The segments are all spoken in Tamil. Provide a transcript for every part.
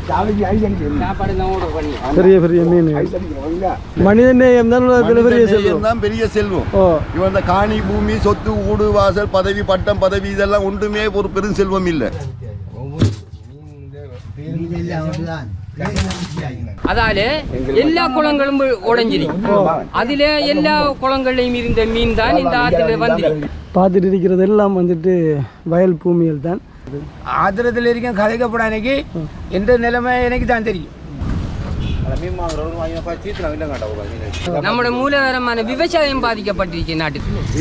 சாப்பாடு தான் order பண்ணி. பெரிய பெரிய மீன் மனித நேயம் தான் உலகத்துல பெரிய செல்வம் தான் பெரிய செல்வம் ஓ இவன் இந்த காணி பூமி சொத்து ஊடு வாசல் பதவி பட்டம் பதவி இதெல்லாம் ஒன்றுமே ஒரு பெரும் செல்வம் இல்லை அதால எல்லா குளங்களும் உடைஞ்சிருக்கு அதுல எல்லா குளங்கள்லயும் இருந்த மீன் தான் இந்த ஆத்துல வந்து பார்த்துட்டு இருக்கிறது எல்லாம் வந்துட்டு வயல் பூமிகள் தான் ஆத்திரத்தில் இருக்கேன் கதைக்கப்பட எனக்கு எந்த நிலைமை எனக்கு தான் தெரியும் நம்மட மூலதனமான விவசாயம் பாதிக்கப்பட்டிருக்கு நாட்டுக்கு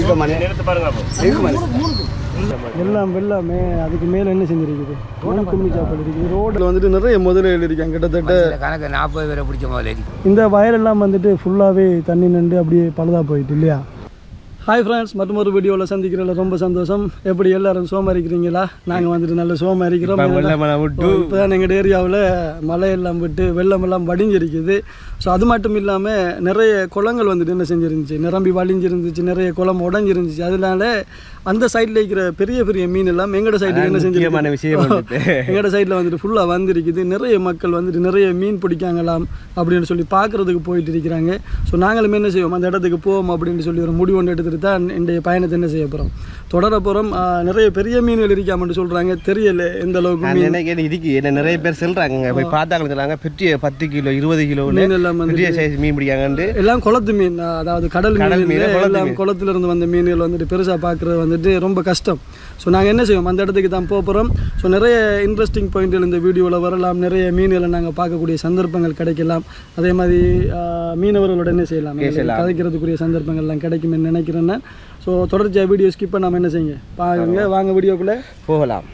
எல்லாம் வெள்ளாமே அதுக்கு மேல என்ன செஞ்சிருக்குது மண் கும்மி சாப்பாடு இருக்குது ரோட்ல வந்துட்டு நிறைய முதலைகள் இருக்காங்க கிட்டத்தட்ட கணக்கு நாற்பது பேரை பிடிச்ச முதல்ல இருக்கு இந்த வயலெல்லாம் வந்துட்டு ஃபுல்லாகவே தண்ணி நின்று அப்படியே பழுதா போயிட்டு இல்லையா ஹாய் ஃப்ரெண்ட்ஸ் மற்றும் ஒரு வீடியோவில் சந்திக்கிறதுல ரொம்ப சந்தோஷம் எப்படி எல்லாரும் சோமா இருக்கிறீங்களா நாங்கள் வந்துட்டு நல்ல சோமா இருக்கிறோம் இப்போ தான் எங்கள் ஏரியாவில் மழையெல்லாம் விட்டு வெள்ளம் எல்லாம் வடிஞ்சிருக்குது ஸோ அது மட்டும் இல்லாமல் நிறைய குளங்கள் வந்துட்டு என்ன செஞ்சிருந்துச்சு நிரம்பி வடிஞ்சிருந்துச்சு நிறைய குளம் உடஞ்சிருந்துச்சு அதனால அந்த சைடில் இருக்கிற பெரிய பெரிய மீன் எல்லாம் எங்களோட சைடுக்கு என்ன செஞ்சிருக்கமான விஷயம் எங்களோட சைடில் வந்துட்டு ஃபுல்லாக வந்திருக்குது நிறைய மக்கள் வந்துட்டு நிறைய மீன் பிடிக்காங்களாம் அப்படின்னு சொல்லி பார்க்குறதுக்கு போயிட்டு இருக்கிறாங்க ஸோ நாங்களும் என்ன செய்வோம் அந்த இடத்துக்கு போவோம் அப்படின்னு சொல்லி ஒரு முடிவு ஒன்று எடுத்துட்டு தான் என்னுடைய பயணத்தை என்ன செய்ய போகிறோம் தொடர போகிறோம் நிறைய பெரிய மீன்கள் இருக்காமன்னு சொல்கிறாங்க தெரியல எந்த அளவுக்கு மீன் எனக்கு இருக்கு என்ன நிறைய பேர் சொல்றாங்க போய் பார்த்தாங்க சொல்றாங்க பெரிய பத்து கிலோ இருபது கிலோ மீன் எல்லாம் வந்து பெரிய சைஸ் மீன் பிடிக்காங்கன்னு எல்லாம் குளத்து மீன் அதாவது கடல் கடல் மீன் மீன், இல்லை. குளத்து எல்லாம் மீன். குளத்துல இருந்து வந்த மீன்கள் வந்துட்டு பெருசாக பார்க்குறது வந்துட்டு ரொம்ப கஷ்டம் ஸோ நாங்கள் என்ன செய்வோம் அந்த இடத்துக்கு தான் போக போகிறோம் ஸோ நிறைய இன்ட்ரெஸ்டிங் பாயிண்ட்கள் இந்த வீடியோவில் வரலாம் நிறைய மீன்களை நாங்கள் பார்க்கக்கூடிய சந்தர்ப்பங்கள் கிடைக்கலாம் அதே மாதிரி ஆஹ், மீனவர்களோட என்ன செய்யலாம் எங்களுக்கு கதைக்கிறதுக்குரிய சந்தர்ப்பங்கள்லாம் கிடைக்கும்னு நினைக்கிறேன் நான் ஸோ தொடர்ச்சியாக வீடியோ ஸ்கிப் பண்ணாமல் என்ன செய்யுங்க பாருங்க வாங்க வீடியோக்குள்ளே போகலாம்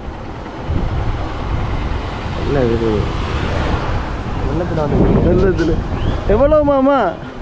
என்ன இது வெள்ளத்தில் எவ்வளோ மாமா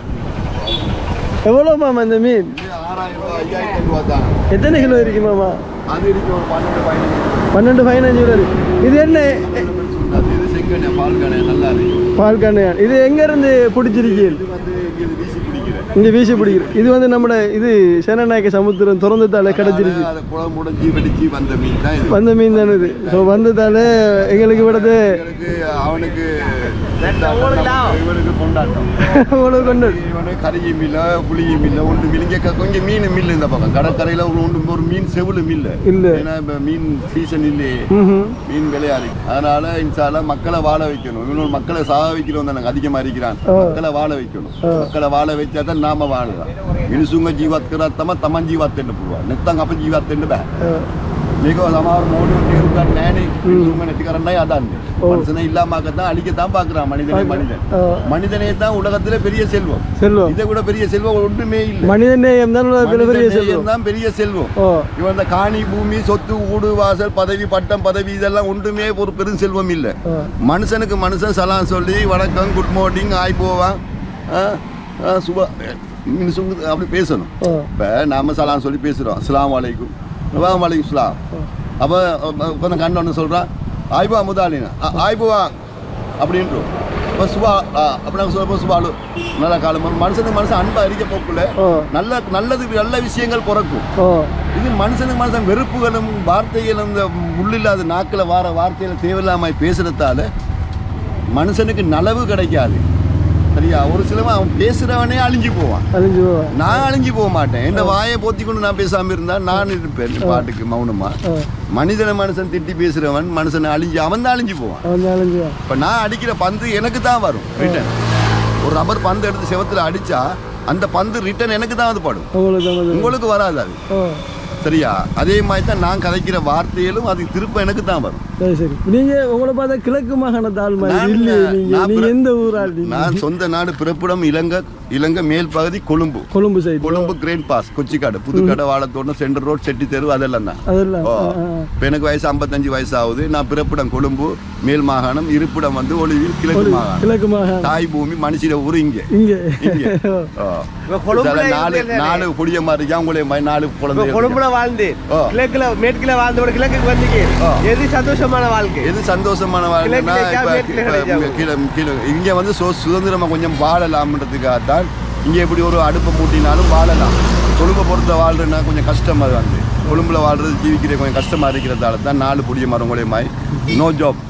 எவ்வளோ மாமா இந்த மீன் ஆறாயிரம் ரூபாய் ஐயாயிரம் ரூபாய் தான் எத்தனை கிலோ இருக்கு மாமா அது இருக்கு ஒரு பன்னெண்டு பதினஞ்சு பன்னெண்டு பதினஞ்சு கிலோ இருக்கு இது என்ன அது இது செங்கண்ணே பால் கடை நல்லா இருக்கு பால் கண்ணு இது எங்க இருந்து பிடிச்சிருக்கீங்க இது வந்து இங்க வீசி பிடிக்கிறேன் இங்க வீசி பிடிக்கிற இது வந்து நம்ம இது சேனநாயக்க சமுத்திரம் திறந்ததால கிடைச்சிருக்கு அதை குளம் உடைஞ்சி வெடிச்சு வந்த மீன் தான் இது வந்த மீன் தானே இது ஸோ வந்ததால எங்களுக்கு விடது இவனுக்கு அவனுக்கு இவனுக்கு கொண்டாட்டம் அவ்வளோ கொண்டு இவனுக்கு கரியும் இல்லை புளியும் இல்லை ஒன்று மீன் இங்கே கொஞ்சம் மீன் மில்லு இந்த பக்கம் கடற்கரையில் ஒரு ஒன்று ஒரு மீன் செவிலு மில்லு இல்ல. ஏன்னா இப்போ மீன் சீசன் இல்லையே ம்ஹும். மீன் விளையா இருக்கு அதனால இன்சால மக்களை வாழ வைக்கணும் இவனோட மக்களை சாக வைக்கிறோம் எனக்கு அதிகமாக இருக்கிறான் மக்களை வாழ வைக்கணும் மக்களை வாழ வச்சா தான் நாம வாழலாம் මිනිසුන්ගේ ජීවත් කරත් තම තමන් ජීවත් වෙන්න පුළුවන් නැත්නම් අප ජීවත් වෙන්න බෑ මේක සමහර මෝඩියෝ තේරුම් ගන්න නෑනේ මිනිසුන්ව නැති කරන්නයි හදන්නේ மனுஷனை இல்லாமக்க தான் அழிக்க தான் பார்க்குறான் மனிதனே மனிதன் ஆ. மனிதனே தான் உலகத்துல பெரிய செல்வம் செல்வம் இதை விட பெரிய செல்வம் ஒன்றுமே இல்லை மனித நேயம் தான் உலகத்துல பெரிய மனித செல்வம் நேயம் தான் பெரிய செல்வம் ஓ இவன் இந்த காணி பூமி சொத்து ஊடு வாசல் பதவி பட்டம் பதவி இதெல்லாம் ஒன்றுமே ஒரு பெரும் செல்வம் இல்லை ஆ. மனுஷனுக்கு மனுஷன் சலாம் சொல்லி வணக்கம் குட் மார்னிங் ஆய் போவான் ஆ, ஆ, சுபா மினிசுங்க அப்படி பேசணும் ஓ இப்போ நாம சலாம் சொல்லி பேசுகிறோம் அஸ்லாம் வலைக்கும் வாங்க வலைக்கும் சலாம் அப்போ கொஞ்சம் கண்ணு ஒன்று சொல்கிறான் ஆய்பா முதலாளினா ஆய்புவா அப்படின்றோம் இப்போ சுபா ஆ, அப்படி நாங்கள் சொல்லுவோம் சுபாலு நல்ல காலம் மனுஷனுக்கு மனுஷன் அன்பை அறிக்க போக்குள்ள ஓ நல்ல நல்லது நல்ல விஷயங்கள் பிறக்கும் ஓ இது மனுஷனுக்கு மனுஷன் வெறுப்புகளும் வார்த்தைகளும் இந்த முள்ளில்லாத நாக்கில் வார வார்த்தைகளை தேவையில்லாமல் பேசுறதால மனுஷனுக்கு நலவு கிடைக்காது சரியா ஒரு சிலவன் அவன் பேசுறவனே அழிஞ்சு போவான் அழிஞ்சு போவா நான் அழிஞ்சு போக மாட்டேன் இந்த வாயை போத்தி கொண்டு நான் பேசாம இருந்தா நான் இருப்பேன் பாட்டுக்கு மௌனமா ஓ மனிதனை மனுஷன் திட்டி பேசுறவன் மனுஷனை அழிஞ்சு அவன் தான் அழிஞ்சு போவான் அவன் தான் அழிஞ்சு போவா இப்ப நான் அடிக்கிற பந்து எனக்கு தான் வரும் ரிட்டன் ஒரு ரப்பர் பந்து எடுத்து செவத்துல அடிச்சா அந்த பந்து ரிட்டன் எனக்கு தான் வந்து படும் உங்களுக்கு தான் வந்து- உங்களுக்கு வராது அது ஓ சரியா அதே மாதிரி தான் நான் கதைக்கிற வார்த்தைகளும் அது திருப்ப எனக்கு தான் வரும் சரி சரி நீங்க உங்களை பார்த்தா கிழக்கு மாகாணத்து ஆள் மாதிரி நான் இல்லையே நீங்க நான் நீங்க பிற- எந்த ஊர் ஆள் நீங்க நான் சொந்த நாடு பிறப்பிடம் இலங்கை இலங்கை மேல் பகுதி Colombo Colombo side Colombo Grandpass Kochchikade Puthukkadai Vazhaththottam central road Chetty தெரு அதெல்லாம் தான் அதெல்லாம் ஓ. ஆ, ஆ, ஆ. இப்போ எனக்கு வயசு ஐம்பத்தஞ்சு வயசு ஆகுது நான் பிறப்பிடம் கொழும்பு மேல் மாகாணம் இருப்பிடம் வந்து ஒளிவில் கிழக்கு மாகாணம் கிழக்கு மாகாணம் தாய் பூமி மனுஷிட ஊர் இங்கே இங்க இங்கே ஓ. இப்ப கொழும்புல சில நாலு இருந்தேன் நாலு புடிய மாதிரி இருக்கா உங்களே மாதிரி நாலு இப்ப குழந்தை கொழும்புல வாழ்ந்து ஓ. கிழக்குல மேற்குல வாழ்ந்தோட கிழக்குக்கு வந்தீங்க ஓ. எது சந்தோஷமான வாழ்க்கை எது சந்தோஷமான வாழ்க்கைனா கிழக்கிலேயா, இப்ப மேற்கிலேயா இப்ப இங்க கீழே கீழே இங்க வந்து சு சுதந்திரமா கொஞ்சம் வாழலாம்ன்றதுக்காகத்தான் இங்க எப்படி ஒரு அடுப்பை மூட்டினாலும் வாழலாம் கொழும்பை பொறுத்த வாழ்றதுன்னா கொஞ்சம் கஷ்டம் அது வந்து கொழும்புல வாழ்றது ஜீவிக்கிற கொஞ்சம் கஷ்டமா இருக்கிறதால தான் நாலு புடிய மரங்களையுமாய் no job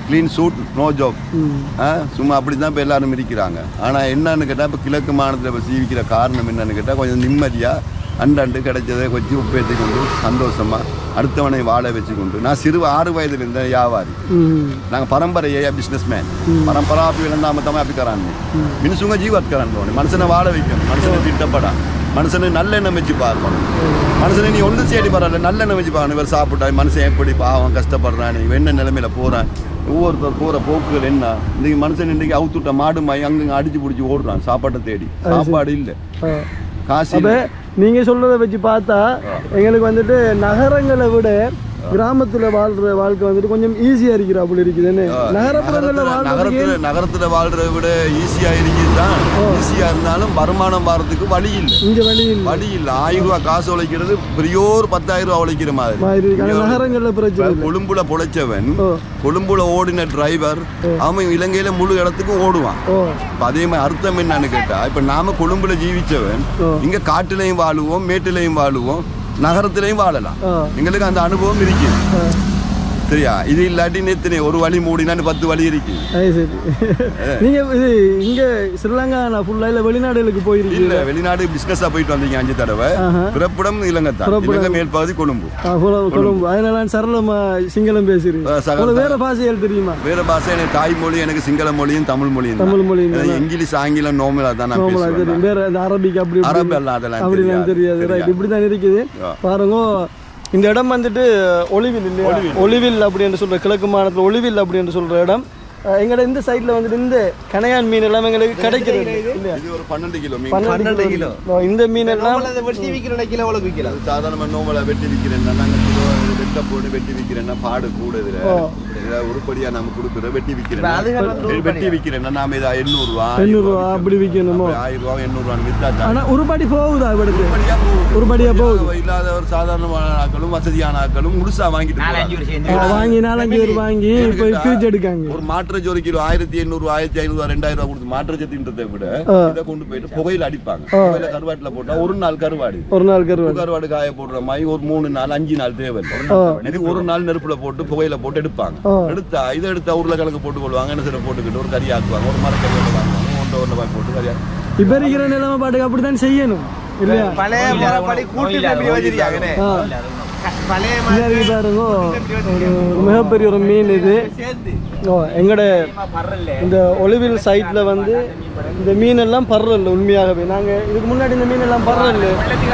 clean suit no job ம் சும்மா அப்படி தான் இப்போ எல்லாரும் இருக்கிறாங்க ஆனால் என்னன்னு கேட்டால் இப்போ கிழக்கு மாநிலத்தில் இப்போ சீவிக்கிற காரணம் என்னன்னு கேட்டால் கொஞ்சம் நிம்மதியாக அண்டாண்டு கிடைச்சதை கொஞ்சம் உப்பேற்றி கொண்டு சந்தோஷமாக அடுத்தவனை வாழ வச்சு கொண்டு நான் சிறு ஆறு வயதில் இருந்த வியாபாரி ம் நாங்கள் பரம்பரையா பிஸ்னஸ் மேன் பரம்பரா அப்படி விளந்தாம தಮ್ಮ அப்படி கரான்னு மினுசுங்க ஜீவத் கரான்னு மனுஷனை வாழ வைக்கணும் மனுஷனை திட்டப்படா மனுஷனை நல்லெண்ணம் வச்சு பார்க்கணும் மனுஷனை நீ ஒன்று சேடி பரவாயில்ல நல்லெண்ணம் வச்சு பார்க்கணும் இவர் சாப்பிட்டா மனுஷன் எப்படி பாவம் கஷ்டப்படுறான் இவன் என்ன நிலைமையில போறான் ஒவ்வொருத்தர் போற போக்குகள் என்ன இன்னைக்கு மனுஷன் இன்னைக்கு அவுத்துட்ட மாடு மாய் அங்கங்க அடிச்சு பிடிச்சி ஓடுறான் சாப்பாட்டை தேடி சாப்பாடு இல்லை ஆ. காசு அப்போ நீங்கள் சொல்கிறத வச்சு பார்த்தா எங்களுக்கு வந்துட்டு நகரங்களை விட கிராமத்தில் வாழ்கிற வாழ்க்கை வந்துட்டு கொஞ்சம் ஈஸியாக இருக்கிற அப்படி இருக்குதுன்னு நகரப்புறங்களில் வாழ்றதுக்கு நகரத்துல நகரத்துல வாழ்றதை விட ஈஸியா இருக்குது தான் ஈஸியா இருந்தாலும் வருமானம் வர்றதுக்கு வழி இல்லை இங்கே வழி இல்லை வழி இல்ல ஆயிரம் ரூபாய் காசு உழைக்கிறது பெரியோர் பத்தாயிரம் ரூபாய் உழைக்கிற மாதிரி மாதிரி இருக்கு ஆனால் நகரங்களில் பிரச்சனை இல்லை கொழும்புல பொழைச்சவன் ஓ கொழும்புல ஓடின டிரைவர் அவன் இலங்கையில முழு இடத்துக்கும் ஓடுவான் ஓ இப்ப அதே மாதிரி அர்த்தம் என்னன்னு கேட்டா இப்ப நாம கொழும்புல ஜீவிச்சவன் ஓ. இங்க காட்டுலயும் வாழுவோம் மேட்டுலயும் வாழுவோம் நகரத்திலையும் வாழலாம் ஆ எங்களுக்கு அந்த அனுபவம் இருக்கு ஆ சரியா இது இல்லாட்டி நேத்தினே ஒரு வழி மூடினான்னு பத்து வழி இருக்கு அது சரி நீங்கள் இது இங்கே ஸ்ரீலங்கா நான் ஃபுல்லாக இல்லை வெளிநாடுகளுக்கு போயிருக்கீங்க இல்ல வெளிநாடு பிசினஸா போயிட்டு வந்தீங்க அஞ்சு தடவை ஆஹா. பிறப்பிடம் இலங்கை தான் பிறப்பிடம். இலங்கை மேல் பகுதி கொழும்பு ஆ, கொழு- கொழும்பு அதனால சரளமா சிங்களம் பேசுறீங்க ஆ, சகல- உங்களுக்கு வேற பாஷைகள் தெரியுமா வேற பாஷை எனக்கு தாய்மொழி எனக்கு சிங்கள மொழியும் தமிழ் மொழியும் தான். தமிழ் மொழியும் தான். எனக்கு இங்கிலீஷ் ஆங்கிலம் நோமலா தான் நான் நார்மலா பேசுவேன் தெரியும் வேற இந்த அரபிக் அப்படி இப்படி- அரபு எல்லாம் அதெல்லாம் அப்படிலாம் தெரியாது ரைட் தெரியாது. இப்படி தான் இருக்குது ஆ. பாருங்க இந்த இடம் வந்துட்டு ஒளிவில் இல்லையா ஒளிவில் அப்படின்னு சொல்ற கிழக்கு மாநிலத்தில் ஒளிவில் அப்படின்னு சொல்ற இடம் அஹ், எங்கட இந்த சைடுல வந்துட்டு இந்த கனையான் மீன் எல்லாம் எங்களுக்கு கிடைக்கிறது இல்லையா இது ஒரு பன்னெண்டு கிலோ மீன் பன்னெண்டு கிலோ ஓ, இந்த மீன் எல்லாம் வெட்டி விற்கிற கிலோ எவ்வளோ விற்கலாம் சாதாரண நோமலா வெட்டி விற்கிறேன்னா நாங்க கிலோ வெட்ட போட்டு வெட்டி விற்கிறேன்னா பாடு கூட இதுல இதுல உருப்படியா நம்ம கொடுக்குறோம் வெட்டி விற்கிறேன் வெட்டி விற்கிறேன்னா நாம இதை எண்ணூறு ரூபா எண்ணூறு ரூபா அப்படி விற்கணுமோ ஆயிரம் ரூபா எண்ணூறு ரூபான்னு வித்தா தான் ஆனா உருப்படி போகுதா இவருக்கு உருப்படியா போகும். உருப்படியா போகுது இல்லாத ஒரு சாதாரணமான ஆட்களும் வசதியான ஆட்களும் முழுசா வாங்கிட்டு போறாங்க. ஆ, வாங்கி நாலஞ்சு பேர் வாங்கி இப்போ பிரிச்சு எடுக்காங்க ஒரு மாற்றச்சு ஒரு கிலோ ஆயிரத்தி எண்ணூறு ஆயிரத்தி ஐநூறு ரெண்டாயிரம் ரூபாய் கொடுத்து மாற்றச்சத்தின்றதை விட ஆ. இதை கொண்டு போயிட்டு புகையில அடிப்பாங்க புகையில கருவாட்டுல போட்டா ஒரு நாள் கருவாடு ஒரு நாள் கருவாடு கருவாடு காய போடுற மாதிரி ஒரு மூணு நாள் அஞ்சு நாள் தேவை இது ஒரு நாள் நெருப்புல போட்டு புகையில போட்டு எடுப்பாங்க ஆ. எடுத்தா இதை எடுத்தா உருளைக்கிழங்கு போட்டு கொள்வாங்க என்ன சில போட்டுக்கிட்டு ஒரு கறி ஆக்குவாங்க ஒரு மரக்கறி வாங்குவாங்க ஒன்றரை ஒன்றரை ரூபாய் போட்டு கறி ஆக்கு- இப்ப இருக்கிற நிலைமை பாட்டுக்கு அப்படித்தான் செய்யணும் இல்லையா பழைய முறைப்படி கூட்டு எப்படி வச்சிருக்காங்கண்ணே ஆ. பழைய பின்னாடி பாருங்க ஒரு மிகப்பெரிய ஒரு மீன் இது ஓ எங்கட இந்த ஒளிவில் சைட்ல வந்து இந்த மீன் எல்லாம் பர்றல உண்மையாகவே நாங்க இதுக்கு முன்னாடி இந்த மீன் எல்லாம் பர்றல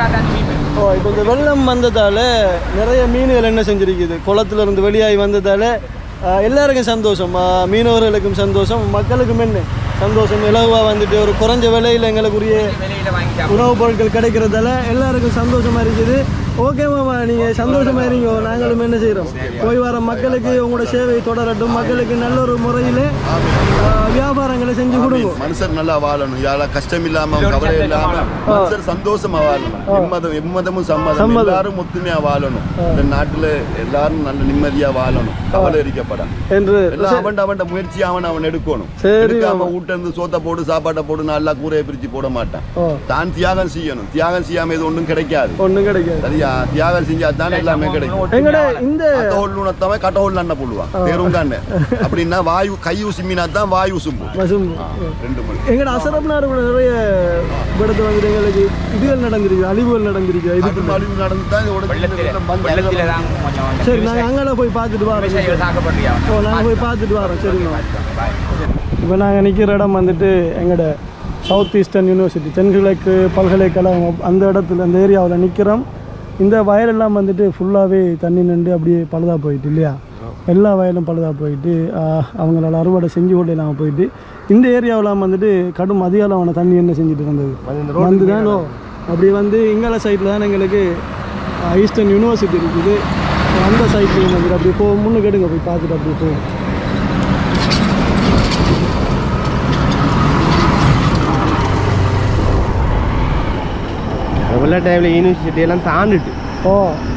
ஓ இப்போ இந்த வெள்ளம் வந்ததால நிறைய மீன்கள் என்ன செஞ்சிருக்குது குளத்துல இருந்து வெளியாகி வந்ததால ஆ, எல்லாருக்கும் சந்தோஷம் ஆ, மீனவர்களுக்கும் சந்தோஷம் மக்களுக்கும் என்ன சந்தோஷம் இலகுவா வந்துட்டு ஒரு குறைஞ்ச விலையில எங்களுக்குரிய உணவுப் பொருட்கள் கிடைக்கிறதால எல்லாருக்கும் சந்தோஷமா இருக்குது ஓகே மாமா நீங்க சந்தோஷமா இருங்க நாங்களும் என்ன செய்றோம் போய் வர மக்களுக்கு உங்களோட சேவை தொடரட்டும் மக்களுக்கு நல்ல ஒரு முறையில ஆ, வியாபாரங்களை செஞ்சு கொடுங்க மனுஷர் நல்லா வாழணும் யாரா கஷ்டம் இல்லாம கவலை இல்லாம மனுஷர் சந்தோஷமா வாழணும் எம்மதம் எம்மதமும் சம்மதம் எல்லாரும் ஒத்துமையா வாழணும் இந்த நாட்டுல எல்லாரும் நல்ல நிம்மதியா வாழணும் கவலை இருக்கப்படாது என்று எல்லாம் அவன் அவன் முயற்சி அவன் அவன் எடுக்கணும் சரி, எடுக்காம வீட்டுல இருந்து சோத்த போட்டு சாப்பாட்டை போட்டு நல்லா கூரையை பிரிச்சு போட மாட்டான் ஓ தான் தியாகம் செய்யணும் தியாகம் செய்யாம இது ஒண்ணும் கிடைக்காது ஒண்ணும் கிடைக்காது சரியா தியாகம் செஞ்சா தான் எல்லாமே கிடைக்கும் எங்கட இந்த கட்டோல் உணர்த்தவன் கட்டோல் அண்ணன் போடுவான் தேருங்கான்னு அப்படின்னா வாயு கை உசுமினா தான் வாயு உசும்பு வசம் ரெண்டு மணி எங்கட அசரப்னார் கூட நிறைய இடத்துல வந்துட்டு எங்களுக்கு இதுகள் நடந்திருக்கு அழிவுகள் நடந்திருக்கு இதுக்கு கடும் அழிவு நடந்து தான் இதோட வெள்ளத்தில தான் கொஞ்சம் சரி நாங்க அங்கே போய் பார்த்துட்டு வரோம் தாக்கப்படுறியா ஓ நாங்கள் போய் பார்த்துட்டு வரோம் சரிங்க இப்போ நாங்கள் நிற்கிற இடம் வந்துட்டு எங்களோட சவுத் ஈஸ்டர்ன் யூனிவர்சிட்டி தென்கிழக்கு பல்கலைக்கழகம் அந்த இடத்துல அந்த ஏரியாவில் நிற்கிறோம் இந்த வயலெல்லாம் வந்துட்டு ஃபுல்லாகவே தண்ணி நின்று அப்படியே பழுதாக போயிட்டு இல்லையா எல்லா வயலும் பழுதாக போயிட்டு ஆஹ், அவங்களால அறுவடை செஞ்சு கொண்டு நாங்கள் போயிட்டு இந்த ஏரியாவெல்லாம் வந்துட்டு கடும் அதிகாலமான தண்ணி என்ன செஞ்சுட்டு இருந்தது வந்து தானோ அப்படி வந்து இங்கால சைடில் தான் எங்களுக்கு ஆஹ், ஈஸ்டர்ன் யூனிவர்சிட்டி இருக்குது அந்த சைட்லேயும் வந்துட்டு அப்படியே போ முன்னுக்கு எடுங்க போய் பார்த்துட்டு அப்படியே போவோம் உள்ள டைமில் யூனிவர்சிட்டி எல்லாம் தாண்டிட்டு ஓ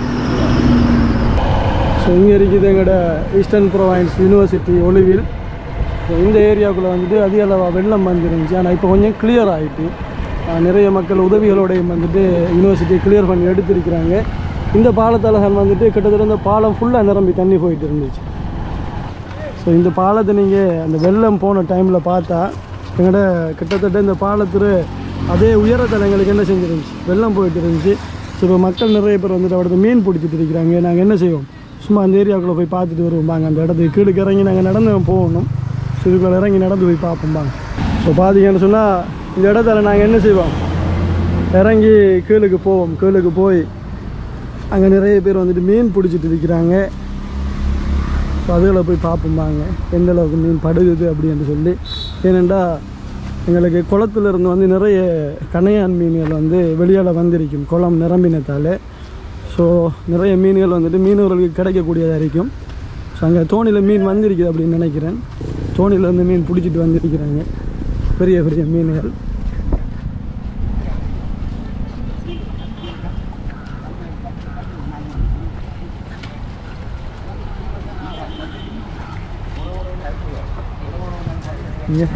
ஸோ இங்கே இருக்குது எங்களோட eastern province university Oluvil so இந்த ஏரியாவுக்குள்ளே வந்துட்டு அதிக அளவாக வெள்ளம் வந்துருந்துச்சு ஆனால் இப்போ கொஞ்சம் கிளியர் ஆகிட்டு நிறைய மக்கள் உதவிகளோடையும் வந்துட்டு யூனிவர்சிட்டியை கிளியர் பண்ணி எடுத்திருக்கிறாங்க இந்த பாலத்தால் வந்துட்டு கிட்டத்தட்ட இந்த பாலம் ஃபுல்லாக நிரம்பி தண்ணி போயிட்டு இருந்துச்சு ஸோ ஸோ இந்த பாலத்தை நீங்கள் அந்த வெள்ளம் போன டைமில் பார்த்தா எங்கள்ட கிட்டத்தட்ட இந்த பாலத்தில் அதே உயரத்தில் எங்களுக்கு என்ன செஞ்சிருந்துச்சு வெள்ளம் போயிட்டு இருந்துச்சு ஸோ இப்போ மக்கள் நிறைய பேர் வந்துட்டு அவடத்தை மீன் பிடிச்சிட்டு இருக்கிறாங்க நாங்கள் என்ன செய்வோம் சும்மா அந்த ஏரியாவுக்குள்ளே போய் பார்த்துட்டு வருவோம் வாங்க அந்த இடத்துக்கு கீழுக்கு இறங்கி நாங்கள் நடந்து போகணும் ஸோ இதுக்குள்ளே இறங்கி நடந்து போய் பார்ப்போம் வாங்க ஸோ பார்த்தீங்கன்னு சொன்னால் இந்த இடத்துல நாங்கள் என்ன செய்வோம் இறங்கி கீழுக்கு போவோம் கீழுக்கு போய் அங்கே நிறைய பேர் வந்துட்டு மீன் பிடிச்சிட்டு இருக்கிறாங்க ஸோ அதில் போய் பார்ப்போம் வாங்க எந்த அளவுக்கு மீன் படுகுது அப்படின்னு சொல்லி ஏனெண்டா எங்களுக்கு குளத்துல இருந்து வந்து நிறைய கணையான் மீன்கள் வந்து வெளியால் வந்திருக்கும் குளம் நிரம்பினத்தால் ஸோ நிறைய மீன்கள் வந்துட்டு மீனவர்களுக்கு கிடைக்கக்கூடியதாக இருக்கும் ஸோ அங்கே தோணியில் மீன் வந்திருக்குது அப்படின்னு நினைக்கிறேன் தோணியில் இருந்து மீன் பிடிச்சிட்டு வந்திருக்கிறாங்க பெரிய பெரிய மீன்கள் இங்கே